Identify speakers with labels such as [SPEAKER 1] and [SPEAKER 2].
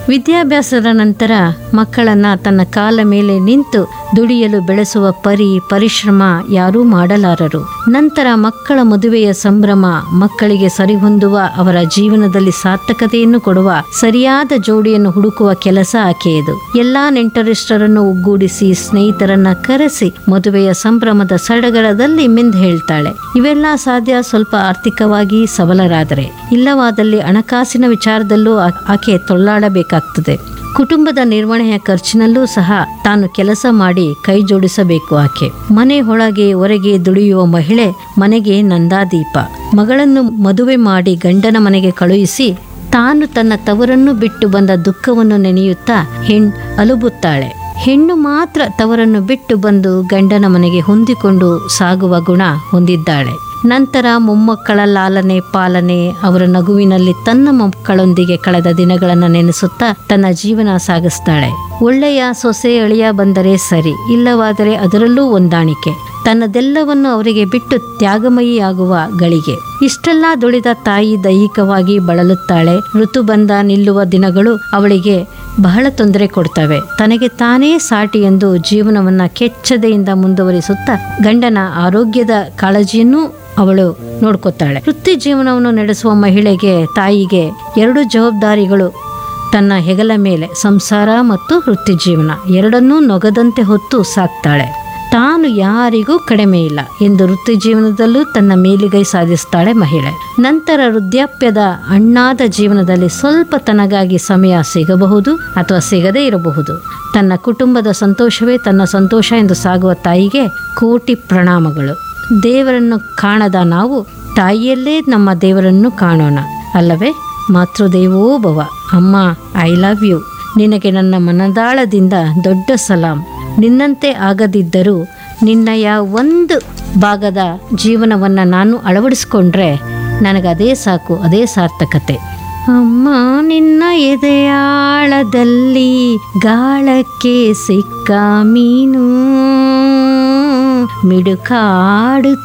[SPEAKER 1] ವಿದ್ಯಾಭ್ಯಾಸದ ನಂತರ ಮಕ್ಕಳನ್ನ ತನ್ನ ಕಾಲ ಮೇಲೆ ನಿಂತು ದುಡಿಯಲು ಬೆಳೆಸುವ ಪರಿ ಪರಿಶ್ರಮ ಯಾರೂ ಮಾಡಲಾರರು ನಂತರ ಮಕ್ಕಳ ಮದುವೆಯ ಸಂಭ್ರಮ ಮಕ್ಕಳಿಗೆ ಸರಿಹೊಂದುವ ಅವರ ಜೀವನದಲ್ಲಿ ಸಾರ್ಥಕತೆಯನ್ನು ಕೊಡುವ ಸರಿಯಾದ ಜೋಡಿಯನ್ನು ಹುಡುಕುವ ಕೆಲಸ ಆಕೆಯದು ಎಲ್ಲಾ ನೆಂಟರಿಷ್ಟರನ್ನು ಒಗ್ಗೂಡಿಸಿ ಸ್ನೇಹಿತರನ್ನ ಕರೆಸಿ ಮದುವೆಯ ಸಂಭ್ರಮದ ಸಡಗರದಲ್ಲಿ ಮಿಂದ್ ಹೇಳ್ತಾಳೆ ಇವೆಲ್ಲ ಸಾಧ್ಯ ಸ್ವಲ್ಪ ಆರ್ಥಿಕವಾಗಿ ಸಬಲರಾದರೆ ಇಲ್ಲವಾದಲ್ಲಿ ಹಣಕಾಸಿನ ವಿಚಾರದಲ್ಲೂ ಆ- ಆಕೆ ತೊಳ್ಳಾಡಬೇಕಾಗ್ತದೆ ಕುಟುಂಬದ ನಿರ್ವಹಣೆಯ ಖರ್ಚಿನಲ್ಲೂ ಸಹ ತಾನು ಕೆಲಸ ಮಾಡಿ ಕೈ ಜೋಡಿಸಬೇಕು ಆಕೆ ಮನೆ ಒಳಗೆ ಹೊರಗೆ ದುಡಿಯುವ ಮಹಿಳೆ ಮನೆಗೆ ನಂದಾದೀಪ ಮಗಳನ್ನು ಮದುವೆ ಮಾಡಿ ಗಂಡನ ಮನೆಗೆ ಕಳುಹಿಸಿ ತಾನು ತನ್ನ ತವರನ್ನು ಬಿಟ್ಟು ಬಂದ ದುಃಖವನ್ನು ನೆನೆಯುತ್ತಾ ಹೆಣ್ ಅಲುಬುತ್ತಾಳೆ ಹೆಣ್ಣು ಮಾತ್ರ ತವರನ್ನು ಬಿಟ್ಟು ಬಂದು ಗಂಡನ ಮನೆಗೆ ಹೊಂದಿಕೊಂಡು ಸಾಗುವ ಗುಣ ಹೊಂದಿದ್ದಾಳೆ ನಂತರ ಮೊಮ್ಮಕ್ಕಳ ಲಾಲನೆ ಪಾಲನೆ ಅವರ ನಗುವಿನಲ್ಲಿ ತನ್ನ ಮಕ್ಕಳೊಂದಿಗೆ ಕಳೆದ ದಿನಗಳನ್ನು ನೆನೆಸುತ್ತಾ ತನ್ನ ಜೀವನ ಸಾಗಿಸ್ತಾಳೆ ಒಳ್ಳೆಯ ಸೊಸೆ ಅಳಿಯ ಬಂದರೆ ಸರಿ ಇಲ್ಲವಾದರೆ ಅದರಲ್ಲೂ ಹೊಂದಾಣಿಕೆ ತನ್ನದೆಲ್ಲವನ್ನು ಅವರಿಗೆ ಬಿಟ್ಟು ತ್ಯಾಗಮಯಿಯಾಗುವ ಗಳಿಗೆ ಇಷ್ಟೆಲ್ಲ ದುಡಿದ ತಾಯಿ ದೈಹಿಕವಾಗಿ ಬಳಲುತ್ತಾಳೆ ಋತುಬಂಧ ನಿಲ್ಲುವ ದಿನಗಳು ಅವಳಿಗೆ ಬಹಳ ತೊಂದರೆ ಕೊಡ್ತವೆ ತನಗೆ ತಾನೇ ಸಾಟಿ ಎಂದು ಜೀವನವನ್ನ ಕೆಚ್ಚದೆಯಿಂದ ಮುಂದುವರಿಸುತ್ತಾ ಗಂಡನ ಆರೋಗ್ಯದ ಕಾಳಜಿಯನ್ನೂ ಅವಳು ನೋಡ್ಕೊತಾಳೆ ವೃತ್ತಿ ಜೀವನವನ್ನು ನಡೆಸುವ ಮಹಿಳೆಗೆ ತಾಯಿಗೆ ಎರಡು ಜವಾಬ್ದಾರಿಗಳು ತನ್ನ ಹೆಗಲ ಮೇಲೆ ಸಂಸಾರ ಮತ್ತು ವೃತ್ತಿ ಜೀವನ ಎರಡನ್ನೂ ನೊಗದಂತೆ ಹೊತ್ತು ಸಾಕ್ತಾಳೆ ತಾನು ಯಾರಿಗೂ ಕಡಿಮೆ ಇಲ್ಲ ಎಂದು ವೃತ್ತಿ ಜೀವನದಲ್ಲೂ ತನ್ನ ಮೇಲುಗೈ ಸಾಧಿಸ್ತಾಳೆ ಮಹಿಳೆ ನಂತರ ವೃದ್ಧಾಪ್ಯದ ಅಣ್ಣಾದ ಜೀವನದಲ್ಲಿ ಸ್ವಲ್ಪ ತನಗಾಗಿ ಸಮಯ ಸಿಗಬಹುದು ಅಥವಾ ಸಿಗದೇ ಇರಬಹುದು ತನ್ನ ಕುಟುಂಬದ ಸಂತೋಷವೇ ತನ್ನ ಸಂತೋಷ ಎಂದು ಸಾಗುವ ತಾಯಿಗೆ ಕೋಟಿ ಪ್ರಣಾಮಗಳು ದೇವರನ್ನು ಕಾಣದ ನಾವು ತಾಯಿಯಲ್ಲೇ ನಮ್ಮ ದೇವರನ್ನು ಕಾಣೋಣ ಅಲ್ಲವೇ ಮಾತೃದೇವೋ ಭವ ಅಮ್ಮ ಐ ಲವ್ ಯು ನಿನಗೆ ನನ್ನ ಮನದಾಳದಿಂದ ದೊಡ್ಡ ಸಲಾಂ ನಿನ್ನಂತೆ ಆಗದಿದ್ದರೂ ನಿನ್ನಯ ಒಂದು ಭಾಗದ ಜೀವನವನ್ನು ನಾನು ಅಳವಡಿಸ್ಕೊಂಡ್ರೆ ನನಗದೇ ಸಾಕು ಅದೇ ಸಾರ್ಥಕತೆ ಅಮ್ಮ ನಿನ್ನ ಎದೆಯಾಳದಲ್ಲಿ ಗಾಳಕ್ಕೆ ಸಿಕ್ಕ ಮೀನು ಮಿಡುಕಾಡುತ್ತಿ